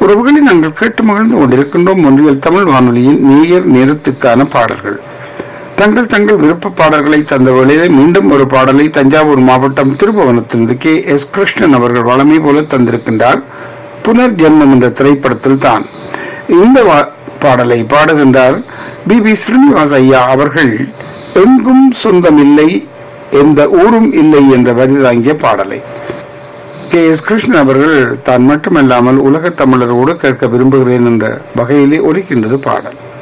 உறவுகளை நாங்கள் கேட்டு மகிழ்ந்து கொண்டிருக்கின்றோம் ஒன்றியல் தமிழ் வானொலியின் நேயர் நேரத்துக்கான பாடல்கள் தங்கள் தங்கள் விருப்ப பாடல்களை தந்த வேளையிலே மீண்டும் ஒரு பாடலை தஞ்சாவூர் மாவட்டம் திருபுவனத்திலிருந்து கே எஸ் கிருஷ்ணன் அவர்கள் வளமை போல தந்திருக்கின்றார் புனர்ஜென்மம் என்ற திரைப்படத்தில் தான் இந்த வா- பாடலை பாடுகின்றார் பி பி ஸ்ரீனிவாஸ் ஐயா அவர்கள் எங்கும் சொந்தமில்லை எந்த ஊரும் இல்லை என்ற வரி தாங்கிய பாடலை கே எஸ் கிருஷ்ணன் அவர்கள் தான் மட்டுமல்லாமல் உலகத் தமிழரோடு கேட்க விரும்புகிறேன் என்ற வகையிலே ஒலிக்கின்றது பாடல்